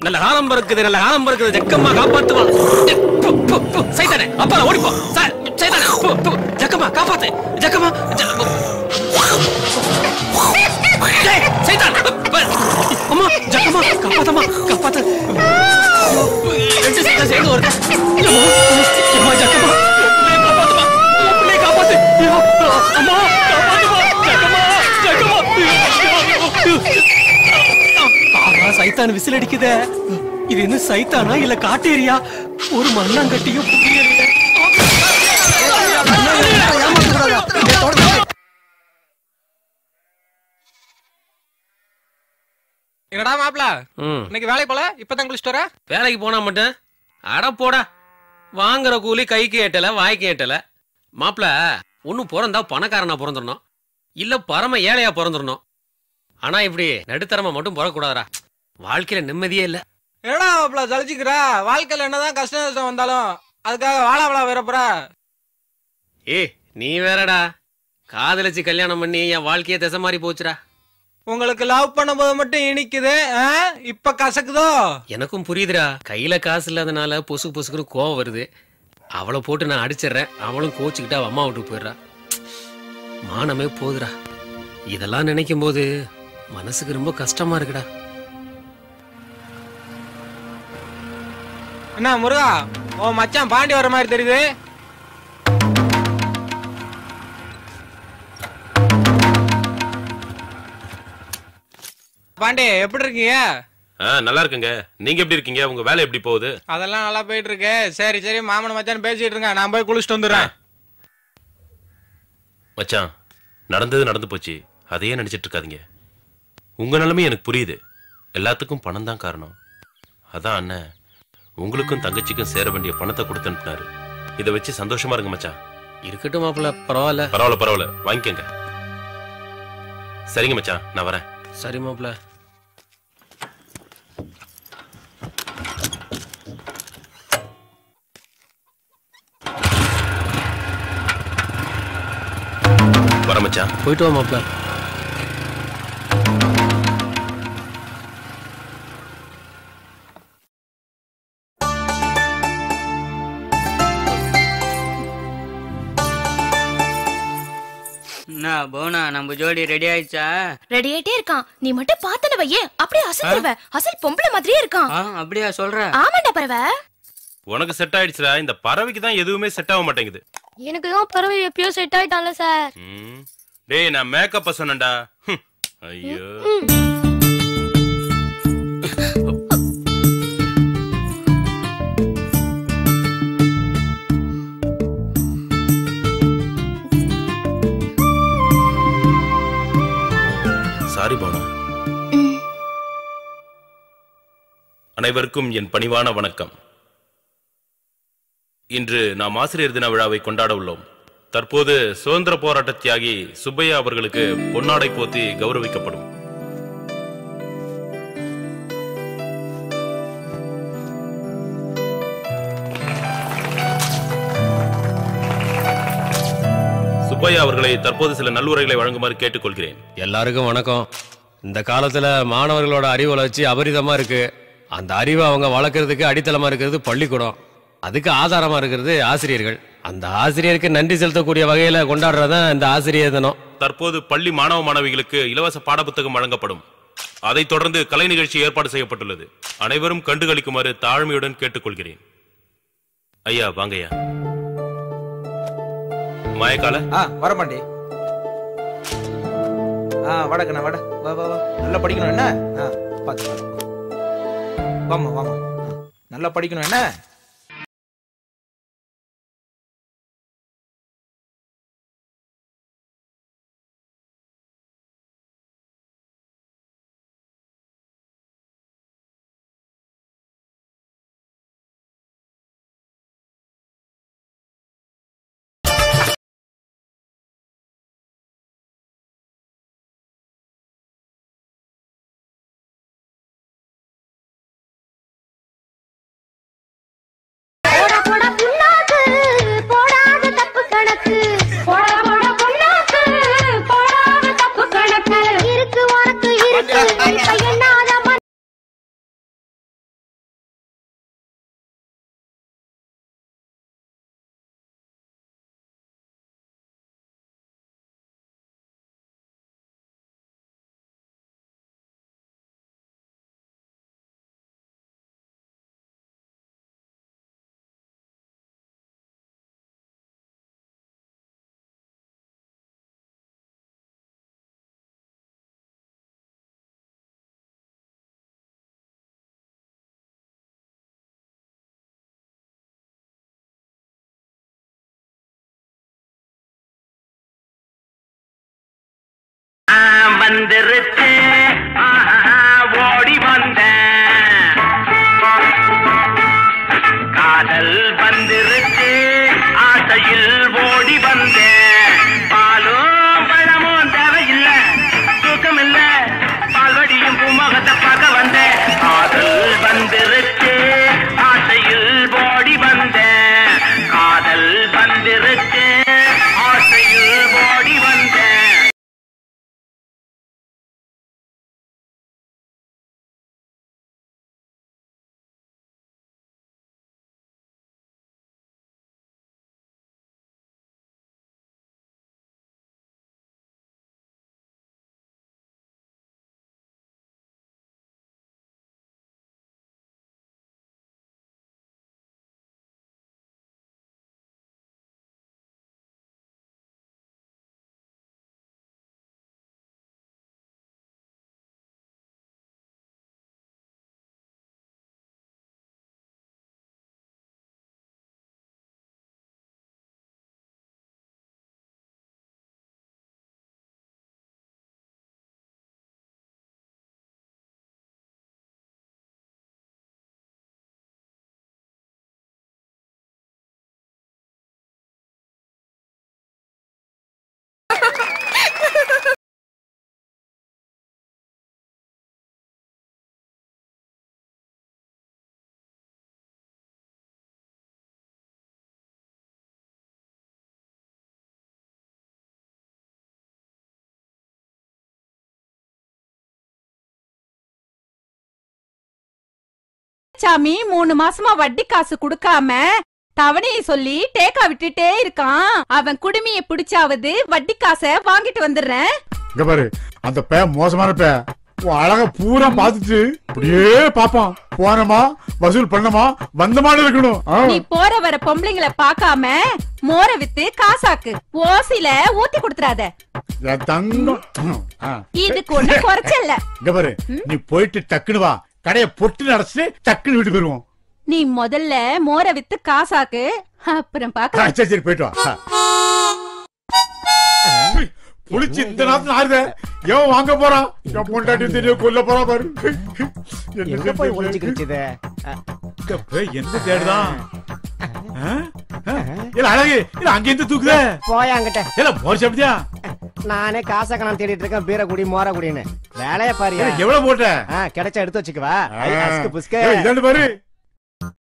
நல்ல காலம் பிறக்குது நல்ல காலம் பிறக்குது ஜக்கம்மா காப்பாத்துவா பு, பு, பு, சைத்தானே அப்பா ஓடிப்போ சார் சைத்தானே பு, பு, ஜக்கம்மா காப்பாத்து ஜக்கம்மா ஜ- பு. டேய், சைத்தான் பு, அம்மா ஜக்கம்மா காப்பாத்தம்மா காப்பாத்து ரெண்டு சைத்தான் சேர்ந்து வருது அம்மா, அம்மா ஜக்கம்மா பிள்ளைய காப்பாத்துமா பிள்ளைய காப்பாத்து அம்மா காப்பாத்துமா ஜக்கம்மா ஜக்கம்மா ஆஹா, சைத்தான் விசில் அடிக்குதே இது என்ன சைத்தானா இல்ல காட்டேரியா ஒரு மண்ணாங்கட்டியும் புரியல என்னடா மாப்ள ம் இன்னைக்கு வேலைக்கு போல இப்பதான் குளிச்சுட்டு வர வேலைக்கு போனா மட்டும் அட போடா வாங்குற கூலி கைக்கு எட்டல வாய்க்கு எட்டல மாப்பிள ஒன்னும் பிறந்தா பணக்காரனா பிறந்துடணும் இல்ல பரம ஏழையா பிறந்துடணும் ஆனா இப்படி நடுத்தரமா மட்டும் பிறக்கூடாதா வாழ்க்கையில நிம்மதியே இல்ல என்னடா மாப்ள ஜலிச்சுக்கிற வாழ்க்கையில என்னதான் கஷ்ட நஷ்டம் வந்தாலும் அதுக்காக வாழா வாழா வரப்புற ஏய் நீ வேறடா காதலிச்சு கல்யாணம் பண்ணி என் வாழ்க்கையே திசை மாறி போச்சுடா உங்களுக்கு லவ் பண்ணும்போது மட்டும் இனிக்குது ஆ? இப்ப கசக்குதோ எனக்கும் புரியுதுடா கையில காசு இல்லாதனால பொசு பொசுக்குன்னு கோவம் வருது அவளை போட்டு நான் அடிச்சிடுறேன் அவளும் கோச்சுக்கிட்டு அவ அம்மா விட்டு போயிடுறா மானமே போகுதுடா இதெல்லாம் நினைக்கும் போது மனசுக்கு ரொம்ப கஷ்டமா இருக்குடா என்ன முருகா ஓ மச்சான் பாண்டி வர மாதிரி தெரியுது பாண்டி எப்படி இருக்கீங்க ஆ நல்லா இருக்குங்க நீங்க எப்படி இருக்கீங்க உங்க வேலை எப்படி போகுது அதெல்லாம் நல்லா போயிட்டு இருக்கு சரி சரி மாமன் மச்சான் பேசிட்டு இருங்க நான் போய் குளிச்சுட்டு வந்துடுறேன் மச்சான் நடந்தது நடந்து போச்சு அதையே நினைச்சிட்டு இருக்காதீங்க உங்க நிலைமை எனக்கு புரியுது எல்லாத்துக்கும் பணம் தான் காரணம் அதான் அண்ணன் உங்களுக்கும் தங்கச்சிக்கும் சேர வேண்டிய பணத்தை கொடுத்து அனுப்புனாரு இதை வச்சு சந்தோஷமா இருங்க மச்சான் இருக்கட்டும் மாப்பிள்ள பரவாயில்ல பரவாயில்ல பரவாயில்ல வாங்கிக்கோங்க சரிங்க மச்சான் நான் வரேன் சரி மாப்பிள்ள வரேன் மச்சான் போயிட்டு வா மாப்பிள்ள என்ன போனா நம்ம ஜோடி ரெடி ஆயிடுச்சா ரெடி ஆயிட்டே இருக்கான் நீ மட்டும் பார்த்தன வையே அப்படியே அசந்துருவ அசல் பொம்பளை மாதிரியே இருக்கான் ஆ அப்படியா சொல்ற ஆமாண்டா பறவை உனக்கு செட் ஆயிடுச்சுடா இந்த பறவைக்கு தான் எதுவுமே செட் ஆக மாட்டேங்குது எனக்கு தான் பறவை எப்பயோ செட் ஆயிட்டான்ல சார் ம். டேய் நான் மேக்கப்ப சொன்னேன்டா ஹம். ஐயோ சாரி போனா அனைவருக்கும் என் பணிவான வணக்கம் இன்று நாம் ஆசிரியர் தின விழாவை கொண்டாட உள்ளோம் தற்போது சுதந்திர போராட்ட தியாகி சுப்பையா அவர்களுக்கு பொன்னாடை போத்தி கௌரவிக்கப்படும் சுப்பையா அவர்களை தற்போது சில நல்லுரைகளை வழங்குமாறு கேட்டுக்கொள்கிறேன் எல்லாருக்கும் வணக்கம் இந்த காலத்துல மாணவர்களோட அறிவு வளர்ச்சி அபரிதமா இருக்கு அந்த அறிவை அவங்க வளர்க்கறதுக்கு அடித்தளமா இருக்கிறது பள்ளிக்கூடம் அதுக்கு ஆதாரமா இருக்கிறது ஆசிரியர்கள் அந்த ஆசிரியருக்கு நன்றி செலுத்தக்கூடிய வகையில கொண்டாடுறதான் இந்த ஆசிரியர் தினம் தற்போது பள்ளி மாணவ மாணவிகளுக்கு இலவச பாடப்புத்தகம் வழங்கப்படும் அதைத் தொடர்ந்து கலை நிகழ்ச்சி ஏற்பாடு செய்யப்பட்டுள்ளது அனைவரும் கண்டுகளிக்குமாறு தாழ்மையுடன் கேட்டுக்கொள்கிறேன் ஐயா வாங்கய்யா மாயக்கால ஆ வர மாண்டி ஆ வடக்கண்ணா வட வா வா வா நல்லா படிக்கணும் என்ன ஆ பார்த்து பார்த்து வாமா வாமா ஆ, நல்லா படிக்கணும் என்ன வந்துருச்சு ஆஹா, ஓடி வந்தேன் காதல் வந்துருச்சு ஆசையில் ஓடி வந்தேன் பாலும் பழமும் தேவையில்லை தூக்கம் இல்ல பால்வடியும் பூமுகத்தை பார்க்க வந்தேன் காதல் வந்துருச்சு ஆசையில் ஓடி வந்தேன் காதல் வந்துருச்சு ஆசையில் ஓடி வந்தேன் சாமி மூணு மாசமா வட்டி காசு குடுக்காம தவணையை சொல்லி டேக்கா விட்டுட்டே இருக்கான் அவன் குடுமிய பிடிச்சாவது வட்டி காசை வாங்கிட்டு வந்துடுறேன் இங்க பாரு அந்த பே மோசமான பே உன் அழக பூரா பாத்துட்டு அப்படியே பாப்பான் போனமா வசூல் பண்ணமா வந்தமான இருக்கணும் ஆ. நீ போற வர பொம்பளைங்கள பாக்காம மோர வித்து காசாக்கு ஓசில ஊத்தி கொடுத்துறாத என் தங்கம் ஆ. இதுக்கு ஒண்ணு குறைச்சல்ல இங்க பாரு நீ போயிட்டு டக்குனு வா கடைய பொட்டு நடச்சிட்டு டக்குன்னு வீட்டுக்கு போயிருவோம் நீ முதல்ல மோர வித்து காசாக்கு அப்புறம் ஆ, பாக்க சரி சரி போயிட்டு வா ஆ. புளிச்சு இந்த நேரத்துல ஆறுத எவன் வாங்க போறான் என் பொண்டாட்டி தெரிய கொல்ல போறான் பாரு எங்க போய் ஒளிஞ்சுக்கிடுச்சுது இந்த பேய் என்ன தேடுதான் ஆ? ஆ? இல்ல அழகு இல்ல அங்கிருந்து தூக்குதே போயா அங்கிட்ட இல்ல மோர் சாப்பிட்டியா நானே காசை கணம் தேடிட்டு இருக்கேன் பீர குடி மோர குடின்னு வேலைய பாரியா இல்ல, எவ்வளவு போட்ட ஆ, கிடைச்சா எடுத்து வச்சுக்கவா ஐ, அஸ்கு புஸ்கு ஏய், இதாண்டு பாரு